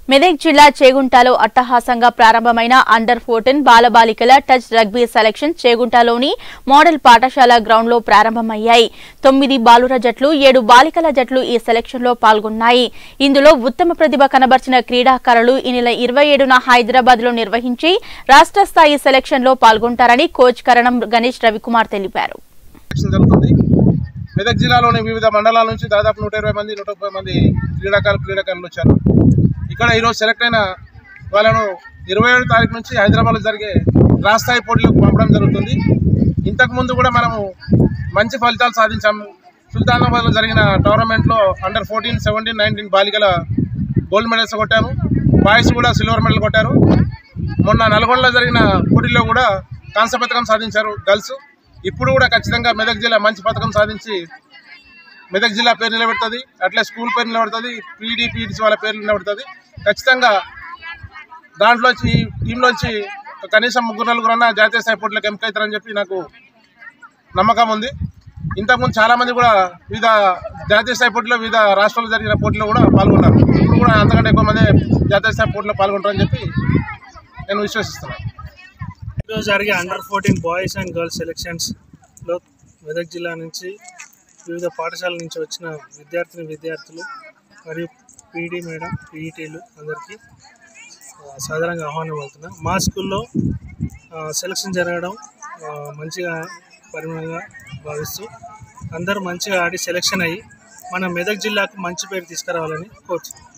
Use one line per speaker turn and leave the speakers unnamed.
మెదక్ జిల్లా చేగుంటలో అట్టహాసంగా ప్రారంభమైన అండర్ ఫోర్టీన్ బాలబాలికల టచ్ రగ్బీ సెలక్షన్ చేగుంటలోని మోడల్ పాఠశాల గ్రౌండ్ లో ప్రారంభమయ్యాయి తొమ్మిది బాలుర జట్లు ఏడు బాలికల జట్లు ఈ సెలక్షన్ లో పాల్గొన్నాయి ఇందులో ఉత్తమ ప్రతిభ కనబర్చిన క్రీడాకారులు ఈ నెల ఇరవై ఏడున హైదరాబాద్ లో నిర్వహించి రాష్ట్ర స్థాయి సెలక్షన్ లో పాల్గొంటారని కోచ్ కరణం గణేష్ రవికుమార్ తెలిపారు
సెలక్షన్ జరుగుతుంది మెదక్ జిల్లాలోని వివిధ మండలాల నుంచి దాదాపు నూట ఇరవై మంది నూట ముప్పై మంది క్రీడాకారులు క్రీడాకారులు వచ్చారు ఇక్కడ ఈరోజు సెలెక్ట్ అయిన వాళ్ళను ఇరవై ఏడు తారీఖు నుంచి హైదరాబాద్లో జరిగే రాష్ట్రాయి పోటీలకు పంపడం జరుగుతుంది ఇంతకు ముందు కూడా మనము మంచి ఫలితాలు సాధించాము సుల్తానాబాద్లో జరిగిన టోర్నమెంట్లో అండర్ ఫోర్టీన్ సెవెంటీన్ నైన్టీన్ బాలికల గోల్డ్ మెడల్స్ కొట్టాము బాయ్స్ కూడా సిల్వర్ మెడల్ కొట్టారు మొన్న నల్గొండలో జరిగిన పోటీల్లో కూడా కాంస్య పథకం సాధించారు గర్ల్స్ ఇప్పుడు కూడా ఖచ్చితంగా మెదక్ జిల్లా మంచి పథకం సాధించి మెదక్ జిల్లా పేరు నిలబెడుతుంది అట్లే స్కూల్ పేరు నిలబడుతుంది పీడీ పీడీసీ వాళ్ళ పేరు నిలబడుతుంది ఖచ్చితంగా దాంట్లోంచి ఈ టీంలోంచి కనీసం ముగ్గురు నలుగురన్నా జాతీయ స్థాయి పోటీలకు ఎంపికవుతారని చెప్పి నాకు నమ్మకం ఉంది ఇంతకుముందు చాలామంది కూడా వివిధ జాతీయ స్థాయి పోటీలో వివిధ రాష్ట్రాల్లో జరిగిన పోటీలో కూడా పాల్గొన్నారు ఇప్పుడు కూడా అంతకంటే ఎక్కువ మంది జాతీయ స్థాయి పోటీలో పాల్గొంటారని చెప్పి నేను విశ్వసిస్తున్నాను
ఈరోజు జరిగే under fourteen boys and girls సెలక్షన్స్లో మెదక్ జిల్లా నుంచి వివిధ పాఠశాలల నుంచి వచ్చిన విద్యార్థిని విద్యార్థులు మరియు పీడీ మేడం పీఈటీలు అందరికీ ఆ, సాధారణంగా ఆహ్వానం అవుతున్నా మా స్కూల్లో ఆ, సెలక్షన్ జరగడం ఆ, మంచిగా పరిమాణంగా భావిస్తూ అందరూ మంచిగా ఆడి సెలక్షన్ అయ్యి మన మెదక్ జిల్లాకు మంచి పేరు తీసుకురావాలని కోరుతున్నాం